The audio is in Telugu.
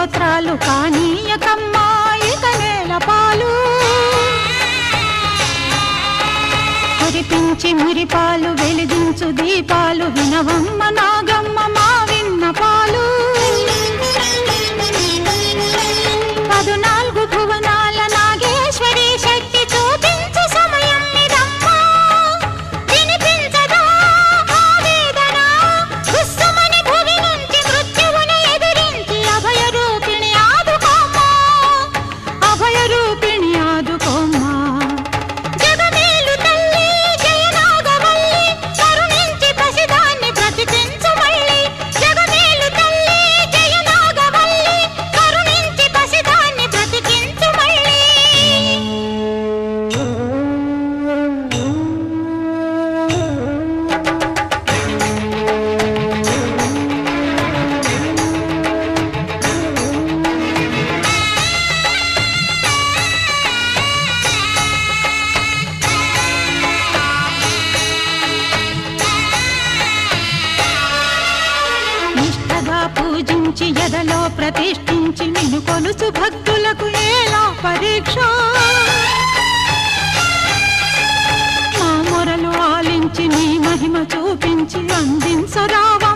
స్తోత్రాలు కానీయకమ్మాయిక నేల పాలు కురిపించి మురిపాలు వెలిగించు దీపాలు వినవమ్మ నాగమ్మ మా విన్న పాలు పదునాలుగు భువనాల నాగేశ్వరి శక్తి చూపించు సమయం ఇదమ్మా వినిపించదా ఆవేదన దుస్సుమని భువి నుంచి మృత్యువును ఎదిరించి అభయ రూపిణి ఆదుకోమ్మా అభయ రూపిణి ఆదుకోమ్మా జగమేలు తల్లి జయనాగవల్లి కరుణించి పసిదాన్ని బ్రతికించు మళ్ళీ జగమేలు తల్లి జయనాగవల్లి కరుణించి పసిదాన్ని బ్రతికించు మళ్ళీ నిష్ఠగా పూజించి ఎదలో ప్రతిష్ఠించి నిన్ను కొలుసు భక్తులకు ఎలా పరీక్ష మా మొరలు ఆలించి నీ మహిమ చూపించి అందించరావ